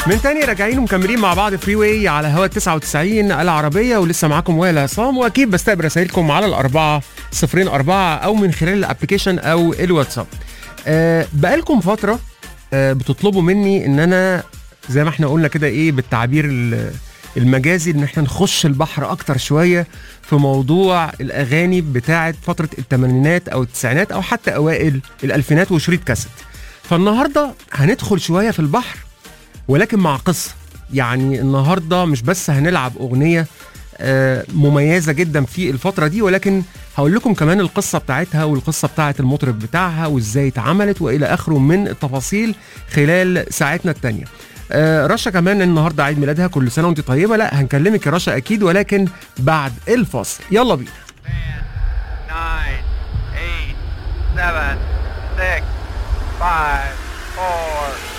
من تاني راجعين ومكملين مع بعض فري واي على هوا 99 العربية ولسه معاكم وائل عصام واكيد بستقبل رسائلكم على الأربعة صفرين أربعة أو من خلال الابلكيشن أو الواتساب. أه بقالكم فترة أه بتطلبوا مني إن أنا زي ما احنا قلنا كده إيه بالتعبير ال- المجازي إن احنا نخش البحر أكتر شوية في موضوع الأغاني بتاعة فترة الثمانينات أو التسعينات أو حتى أوائل الألفينات وشريط كاسيت. فالنهارده هندخل شوية في البحر ولكن مع قصه يعني النهارده مش بس هنلعب اغنيه آه، مميزه جدا في الفتره دي ولكن هقول لكم كمان القصه بتاعتها والقصه بتاعت المطرب بتاعها وازاي اتعملت والى اخره من التفاصيل خلال ساعتنا التانية آه، رشا كمان النهارده عيد ميلادها كل سنه وانت طيبه لا هنكلمك يا رشا اكيد ولكن بعد الفاصل يلا بينا nine, eight, seven, six, five, four,